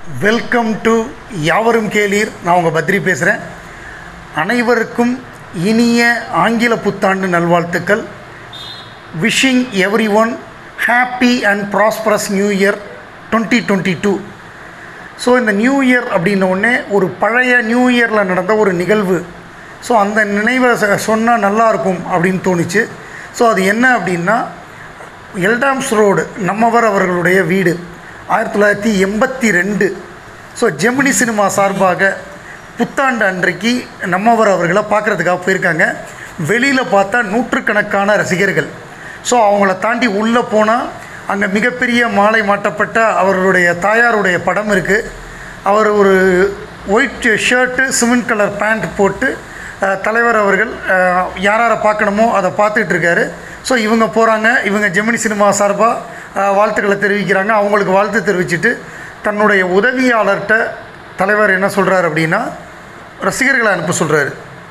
welcome to யாவரும் கேளீர் நான் உங்கள் பத்ரி பேசுகிறேன் அனைவருக்கும் இனிய ஆங்கில புத்தாண்டு நல்வாழ்த்துக்கள் wishing everyone happy and prosperous new year twenty twenty two so இந்த நியூ இயர் அப்படின்ன உடனே ஒரு பழைய நியூ இயரில் நடந்த ஒரு நிகழ்வு ஸோ அந்த நினைவை சொன்னால் நல்லாயிருக்கும் அப்படின்னு தோணுச்சு ஸோ அது என்ன அப்படின்னா எல்டாம்ஸ் ரோடு நம்மவர் அவர்களுடைய வீடு ஆயிரத்தி தொள்ளாயிரத்தி எண்பத்தி ரெண்டு ஸோ ஜெமினி சினிமா சார்பாக புத்தாண்டு அன்றைக்கு நம்மவர் அவர்களை பார்க்குறதுக்காக போயிருக்காங்க வெளியில் பார்த்தா நூற்றுக்கணக்கான ரசிகர்கள் ஸோ அவங்கள தாண்டி உள்ளே போனால் அங்கே மிகப்பெரிய மாலை மாட்டப்பட்ட அவர்களுடைய தாயாருடைய படம் இருக்குது அவர் ஒரு white shirt cement colour pant போட்டு அஹ், தலைவர் அவர்கள் அஹ், யார் யாரை பார்க்கணுமோ அதை பார்த்துட்டு இருக்காரு ஸோ இவங்க போகிறாங்க இவங்க ஜெமினி சினிமா சார்பாக வாழ்த்துக்களை தெரிவிக்கிறாங்க அவங்களுக்கு வாழ்த்து தெரிவிச்சுட்டு தன்னுடைய உதவியாளர்கிட்ட தலைவர் என்ன சொல்கிறார் அப்படின்னா ரசிகர்களை அனுப்ப சொல்கிறாரு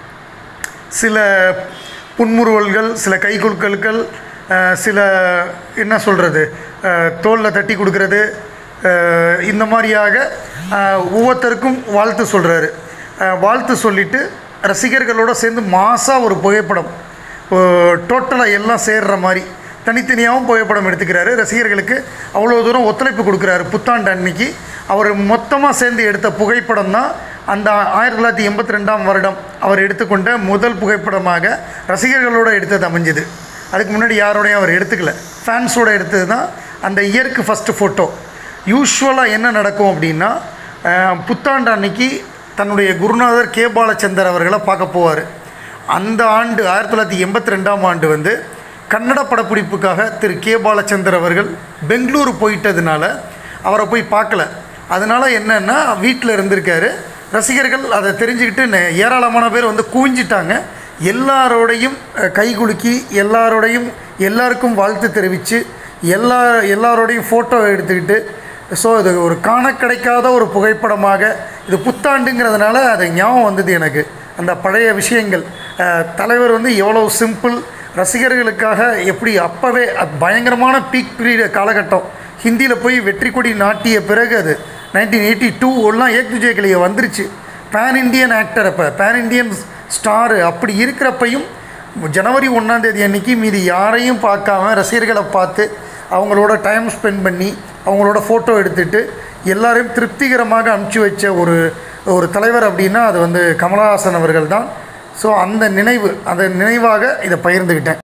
சில புன்முறுவல்கள் சில கைகுலுக்கல்கள் அஹ், சில என்ன சொல்கிறது தோளில் தட்டி கொடுக்கறது அஹ், இந்த மாதிரியாக அஹ், ஒவ்வொருத்தருக்கும் வாழ்த்து சொல்கிறாரு வாழ்த்து சொல்லிவிட்டு ரசிகர்களோட சேர்ந்து மாசாக ஒரு புகைப்படம் டோட்டலாக எல்லாம் சேர்ற மாதிரி தனித்தனியாகவும் புகைப்படம் எடுத்துக்கிறாரு ரசிகர்களுக்கு அவ்வளோ தூரம் ஒத்துழைப்பு கொடுக்குறாரு புத்தாண்டு அன்னைக்கு அவர் மொத்தமாக சேர்ந்து எடுத்த புகைப்படம் தான் அந்த ஆயிரத்தி தொள்ளாயிரத்தி எண்பத்தி ரெண்டாம் வருடம் அவர் எடுத்துக்கொண்ட முதல் புகைப்படமாக ரசிகர்களோடு எடுத்தது அமைஞ்சது அதுக்கு முன்னாடி யாரோடையும் அவர் எடுத்துக்கல ஃபேன்ஸோட எடுத்தது தான் அந்த இயருக்கு ஃபஸ்ட்டு ஃபோட்டோ யூஸ்வலாக என்ன நடக்கும் அப்படின்னா அஹ், புத்தாண்டு அன்னைக்கு தன்னுடைய குருநாதர் கே பாலச்சந்தர் அவர்களை பார்க்க போவார் அந்த ஆண்டு ஆயிரத்தி தொள்ளாயிரத்தி எண்பத்தி ரெண்டாம் ஆண்டு வந்து கன்னட படப்பிடிப்புக்காக திரு கே பாலச்சந்தர் அவர்கள் பெங்களூரு போயிட்டதுனால அவரை போய் பார்க்கல அதனால் என்னென்னா வீட்டில் இருந்திருக்காரு ரசிகர்கள் அதை தெரிஞ்சுக்கிட்டு நெ- ஏராளமான பேர் வந்து குவிஞ்சிட்டாங்க எல்லாரோடையும் அஹ், கைகுலுக்கி எல்லாரோடையும் எல்லாருக்கும் வாழ்த்து தெரிவித்து எல்லா எல்லாரோடையும் ஃபோட்டோ எடுத்துக்கிட்டு ஸோ இது ஒரு காண கிடைக்காத ஒரு புகைப்படமாக இது புத்தாண்டுங்கிறதுனால அது ஞாபகம் வந்தது எனக்கு அந்த பழைய விஷயங்கள் அஹ், தலைவர் வந்து எவ்வளோ சிம்பிள் ரசிகர்களுக்காக எப்படி அப்போவே அது பயங்கரமான பீக் பீரியட் காலகட்டம் ஹிந்தியில் போய் வெற்றி கொடி நாட்டிய பிறகு அது நைன்டீன் எயிட்டி டூ எல்லாம் ஏக் துஜே கிளிய வந்துருச்சு பேன் இண்டியன் ஆக்டர் அப்போ பேன் இண்டியன் ஸ்டாரு அப்படி இருக்கிறப்பையும் ஜனவரி ஒன்றாம் தேதி அன்னைக்கு மீதி யாரையும் பார்க்காம ரசிகர்களை பார்த்து அவங்களோட டைம் ஸ்பெண்ட் பண்ணி அவங்களோட ஃபோட்டோ எடுத்துட்டு எல்லாரையும் திருப்திகரமாக அனுப்பிச்சி வச்ச ஒரு ஒரு தலைவர் அப்படின்னா அது வந்து கமலஹாசன் அவர்கள் தான் ஸோ அந்த நினைவு அந்த நினைவாக இதை பகிர்ந்துக்கிட்டேன்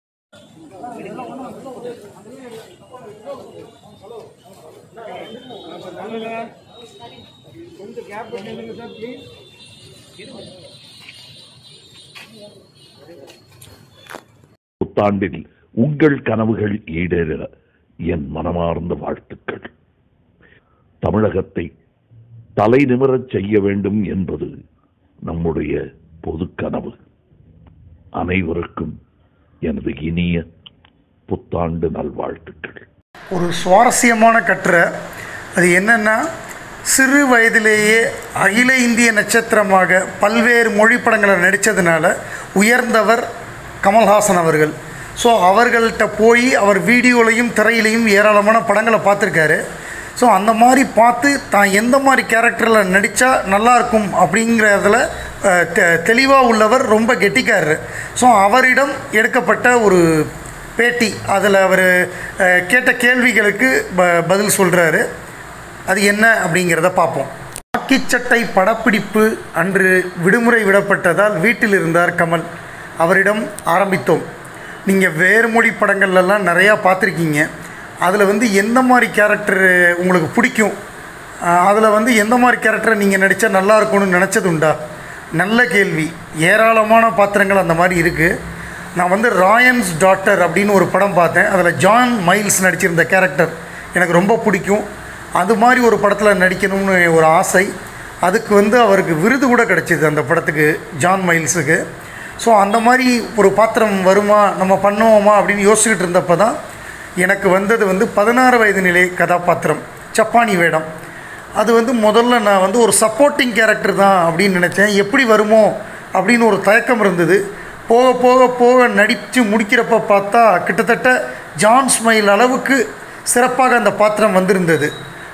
புத்தாண்டில் உங்கள் கனவுகள் ஈடேற என் மனமார்ந்த வாழ்த்துக்கள் தமிழகத்தை தலை நிமிரச் செய்ய வேண்டும் என்பது நம்முடைய பொது கனவு அனைவருக்கும் எனது இனிய புத்தாண்டு நல்வாழ்த்துக்கள் ஒரு சுவாரஸ்யமான கட்டுரை அது என்னென்னா சிறு வயதிலேயே அகில இந்திய நட்சத்திரமாக பல்வேறு மொழி படங்களை நடித்ததுனால உயர்ந்தவர் கமல்ஹாசன் அவர்கள் ஸோ அவர்கள்ட்ட போய் அவர் வீடியோலையும் திரையிலையும் ஏராளமான படங்களை பார்த்துருக்காரு ஸோ அந்த மாதிரி பார்த்து தான் எந்த மாதிரி கேரக்டரில் நடித்தா நல்லாயிருக்கும் அப்படிங்கிறதுல அஹ், தெ- தெளிவாக உள்ளவர் ரொம்ப கெட்டிக்காரர் ஸோ அவரிடம் எடுக்கப்பட்ட ஒரு பேட்டி அதில் அவர் கேட்ட கேள்விகளுக்கு ப பதில் சொல்கிறாரு அது என்ன அப்படிங்கிறத பார்ப்போம் காக்கிச்சட்டை படப்பிடிப்பு அன்று விடுமுறை விடப்பட்டதால் வீட்டில் இருந்தார் கமல் அவரிடம் ஆரம்பித்தோம் நீங்கள் வேறு மொழி படங்கள்லாம் நிறையா பார்த்துருக்கீங்க அதில் வந்து எந்த மாதிரி கேரக்டர் உங்களுக்கு பிடிக்கும் அதில் வந்து எந்த மாதிரி கேரக்டரை நீங்கள் நடித்தா நல்லா இருக்கும்னு நினச்சது உண்டா நல்ல கேள்வி ஏராளமான பாத்திரங்கள் அந்த மாதிரி இருக்குது நான் வந்து ராயன்ஸ் டாட்டர் அப்படின்னு ஒரு படம் பார்த்தேன் அதில் ஜான் மைல்ஸ் நடிச்சிருந்த கேரக்டர் எனக்கு ரொம்ப பிடிக்கும் அது மாதிரி ஒரு படத்தில் நடிக்கணும்னு ஒரு ஆசை அதுக்கு வந்து அவருக்கு விருது கூட கிடச்சிது அந்த படத்துக்கு ஜான் மைல்ஸுக்கு ஸோ அந்த மாதிரி ஒரு பாத்திரம் வருமா நம்ம பண்ணுவோமா அப்படின்னு யோசிச்சுக்கிட்டு இருந்தப்போ தான் எனக்கு வந்தது வந்து பதினாறு வயது நிலை கதாபாத்திரம் சப்பானி வேடம் அது வந்து முதல்ல நான் வந்து ஒரு சப்போர்ட்டிங் கேரக்டர் தான் அப்படின்னு நினச்சேன் எப்படி வருமோ அப்படின்னு ஒரு தயக்கம் இருந்தது போக போக போக நடித்து முடிக்கிறப்ப பார்த்தா கிட்டத்தட்ட ஜான் ஸ்மைல் அளவுக்கு சிறப்பாக அந்த பாத்திரம் வந்திருந்தது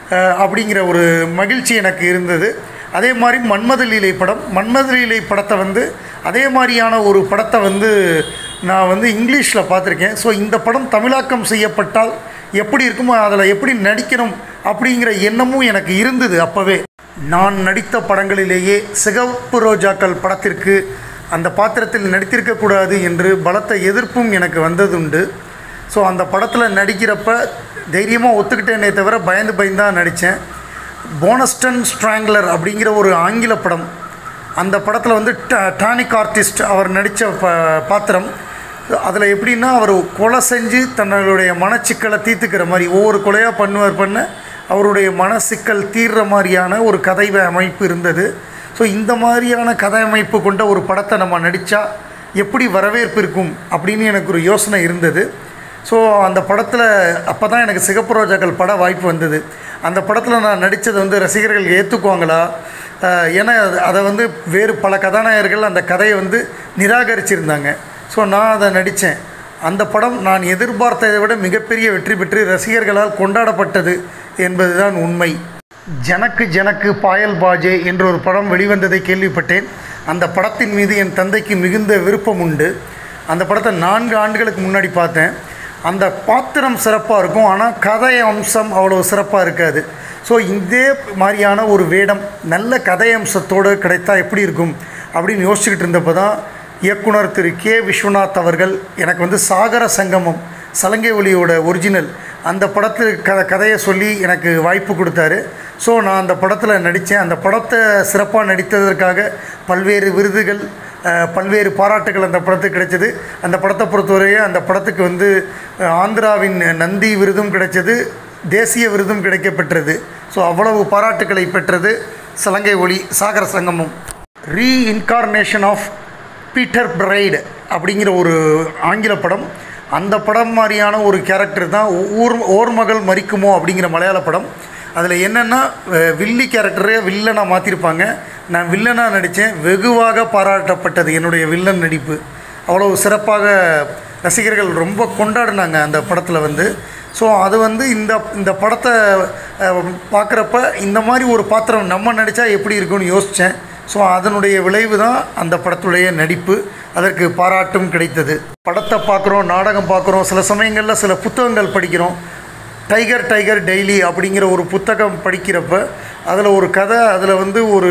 அஹ், அப்படிங்கிற ஒரு மகிழ்ச்சி எனக்கு இருந்தது அதே மாதிரி மன்மத லீலை படம் மன்மத லீலை படத்தை வந்து அதே மாதிரியான ஒரு படத்தை வந்து நான் வந்து இங்கிலீஷில் பார்த்துருக்கேன் ஸோ இந்த படம் தமிழாக்கம் செய்யப்பட்டால் எப்படி இருக்குமோ அதில் எப்படி நடிக்கணும் அப்படிங்கிற எண்ணமும் எனக்கு இருந்தது அப்போவே நான் நடித்த படங்களிலேயே சிகப்பு ரோஜாக்கள் படத்திற்கு அந்த பாத்திரத்தில் நடித்திருக்கக்கூடாது என்று பலத்த எதிர்ப்பும் எனக்கு வந்ததுண்டு ஸோ அந்த படத்தில் நடிக்கிறப்ப தைரியமாக ஒத்துக்கிட்டேனே தவிர பயந்து பயந்து தான் நடித்தேன் போனஸ்டன் ஸ்ட்ராங்லர் அப்படிங்கிற ஒரு ஆங்கில படம் அந்த படத்தில் வந்து டா- டானிக் ஆர்டிஸ்ட் அவர் நடித்த ப பாத்திரம் அதில் எப்படின்னா அவர் கொலை செஞ்சு தன்னுடைய மனச்சிக்கலை தீர்த்துக்கிற மாதிரி ஒவ்வொரு கொலையாக பண்ணுவார் பண்ண அவருடைய மனசிக்கல் தீர்ற மாதிரியான ஒரு கதை அமைப்பு இருந்தது ஸோ இந்த மாதிரியான கதை அமைப்பு கொண்ட ஒரு படத்தை நம்ம நடித்தா எப்படி வரவேற்பு இருக்கும் அப்படின்னு எனக்கு ஒரு யோசனை இருந்தது ஸோ அந்த படத்தில் அப்போ தான் எனக்கு சிகப்பு ரோஜாக்கள் பட வாய்ப்பு வந்தது அந்த படத்தில் நான் நடித்ததை வந்து ரசிகர்கள் ஏற்றுக்குவாங்களா அஹ் ஏன்னா அது- அதை வந்து வேறு பல கதாநாயகர்கள் அந்த கதையை வந்து நிராகரிச்சிருந்தாங்க ஸோ நான் அதை நடித்தேன் அந்த படம் நான் எதிர்பார்த்ததை விட மிகப்பெரிய வெற்றி பெற்று ரசிகர்களால் கொண்டாடப்பட்டது என்பதுதான் உண்மை ஜனக்கு ஜனக்கு பாயல் பாஜே என்ற ஒரு படம் வெளிவந்ததை கேள்விப்பட்டேன் அந்த படத்தின் மீது என் தந்தைக்கு மிகுந்த விருப்பம் உண்டு அந்த படத்தை நான்கு ஆண்டுகளுக்கு முன்னாடி பார்த்தேன் அந்த பாத்திரம் சிறப்பாக இருக்கும் ஆனால் கதை அம்சம் அவ்வளோ சிறப்பாக இருக்காது ஸோ இதே மாதிரியான ஒரு வேடம் நல்ல கதை அம்சத்தோடு கிடைத்தா எப்படி இருக்கும் அப்படின்னு யோசிச்சுக்கிட்டு இருந்தப்போ தான் இயக்குனர் திரு கே விஸ்வநாத் அவர்கள் எனக்கு வந்து சாகர சங்கமம் சலங்கை ஒலியோட ஒரிஜினல் அந்த படத்து க கதையை சொல்லி எனக்கு வாய்ப்பு கொடுத்தாரு ஸோ நான் அந்த படத்தில் நடித்தேன் அந்த படத்தை சிறப்பாக நடித்ததற்காக பல்வேறு விருதுகள் அஹ், பல்வேறு பாராட்டுகள் அந்த படத்துக்கு கிடைச்சது அந்த படத்தை பொறுத்தவரையே அந்த படத்துக்கு வந்து அஹ், ஆந்திராவின் நந்தி விருதும் கிடைச்சது தேசிய விருதும் கிடைக்கப்பெற்றது ஸோ அவ்வளவு பாராட்டுக்களை பெற்றது சலங்கை ஒளி சாகர சங்கமம் ரீஇன்கார்னேஷன் ஆஃப் பீட்டர் பிரைடு அப்படிங்கிற ஒரு ஆங்கில படம் அந்த படம் மாதிரியான ஒரு கேரக்டர் தான் ஊர் ஓர்மகள் மறிக்குமோ அப்படிங்கிற மலையாள படம் அதில் என்னென்னா அஹ், வில்லி கேரக்டரே வில்லனாக மாற்றிருப்பாங்க நான் வில்லனாக நடித்தேன் வெகுவாக பாராட்டப்பட்டது என்னுடைய வில்லன் நடிப்பு அவ்வளோ சிறப்பாக ரசிகர்கள் ரொம்ப கொண்டாடினாங்க அந்த படத்தில் வந்து ஸோ அது வந்து இந்த இந்த படத்தை பார்க்குறப்ப இந்த மாதிரி ஒரு பாத்திரம் நம்ம நடித்தா எப்படி இருக்கும்னு யோசித்தேன் ஸோ அதனுடைய விளைவு தான் அந்த படத்துடைய நடிப்பு அதற்கு பாராட்டும் கிடைத்தது படத்தை பார்க்குறோம் நாடகம் பார்க்குறோம் சில சமயங்களில் சில புத்தகங்கள் படிக்கிறோம் டைகர் டைகர் டெய்லி அப்படிங்கிற ஒரு புத்தகம் படிக்கிறப்ப அதில் ஒரு கதை அதில் வந்து ஒரு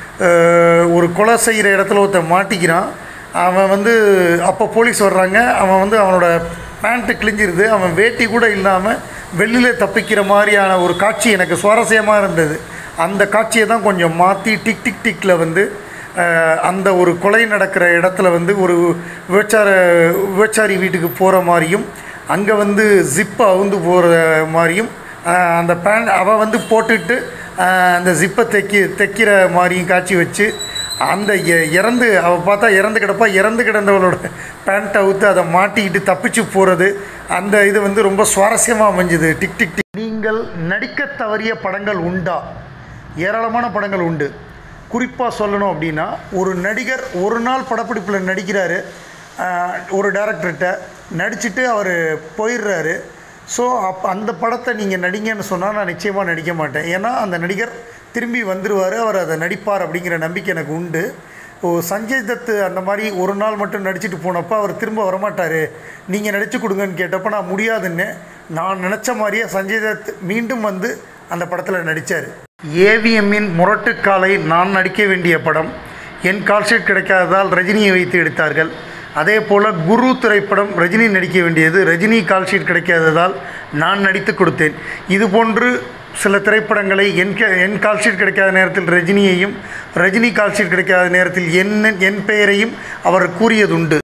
அஹ், ஒரு கொலை செய்கிற இடத்துல ஒருத்தன் மாட்டிக்கிறான் அவன் வந்து அப்போ போலீஸ் வர்றாங்க அவன் வந்து அவனோட பேண்ட்டு கிழிஞ்சிருது அவன் வேட்டி கூட இல்லாமல் வெளியில் தப்பிக்கிற மாதிரியான ஒரு காட்சி எனக்கு சுவாரஸ்யமாக இருந்தது அந்த காட்சியை தான் கொஞ்சம் மாற்றி டிக் டிக் டிக்கில் வந்து அஹ், அந்த ஒரு கொலை நடக்கிற இடத்துல வந்து ஒரு விபச்சார விபச்சாரி வீட்டுக்கு போகிற மாதிரியும் அங்கே வந்து ஜிப்பை அவுந்து போகிற மாதிரியும் அஹ், அந்த பேண்ட் அவள் வந்து போட்டுட்டு அஹ், அந்த ஜிப்பை தைக்கி தைக்கிற மாதிரியும் காட்சி வச்சு அந்த இ- இறந்து அவள் பார்த்தா இறந்து கிடப்பா இறந்து கிடந்தவளோட பேண்ட்டை அவுத்து அதை மாட்டிக்கிட்டு தப்பிச்சு போகிறது அந்த இது வந்து ரொம்ப சுவாரஸ்யமாக அமைஞ்சுது டிக் டிக் டிக் நீங்கள் நடிக்க தவறிய படங்கள் உண்டா ஏராளமான படங்கள் உண்டு குறிப்பாக சொல்லணும் அப்படின்னா ஒரு நடிகர் ஒரு நாள் படப்பிடிப்பில் நடிக்கிறாரு ஆஹ், ஒரு டேரக்டர்கிட்ட நடிச்சுட்டு அவர் போயிடுறாரு ஸோ அப் அந்த படத்தை நீங்கள் நடிங்கன்னு சொன்னால் நான் நிச்சயமாக நடிக்க மாட்டேன் ஏன்னா அந்த நடிகர் திரும்பி வந்துடுவார் அவர் அதை நடிப்பார் அப்படிங்கிற நம்பிக்கை எனக்கு உண்டு ஓ சஞ்சய் தத் அந்த மாதிரி ஒரு நாள் மட்டும் நடிச்சுட்டு போனப்போ அவர் திரும்ப வரமாட்டார் நீங்கள் நடிச்சு கொடுங்கன்னு கேட்டப்போ நான் முடியாதுன்னு நான் நினச்ச மாதிரியே சஞ்சய் தத் மீண்டும் வந்து அந்த படத்தில் நடித்தார் ஏவிஎம்மின் முரட்டுக்காலை நான் நடிக்க வேண்டிய படம் என் கால்ஷீட் கிடைக்காததால் ரஜினியை வைத்து எடுத்தார்கள் அதே போல் குரு திரைப்படம் ரஜினி நடிக்க வேண்டியது ரஜினி கால்ஷீட் கிடைக்காததால் நான் நடித்து கொடுத்தேன் இது போன்று சில திரைப்படங்களை என் கே- என் கால்ஷீட் கிடைக்காத நேரத்தில் ரஜினியையும் ரஜினி கால்ஷீட் கிடைக்காத நேரத்தில் என் என் பெயரையும் அவர் கூறியதுண்டு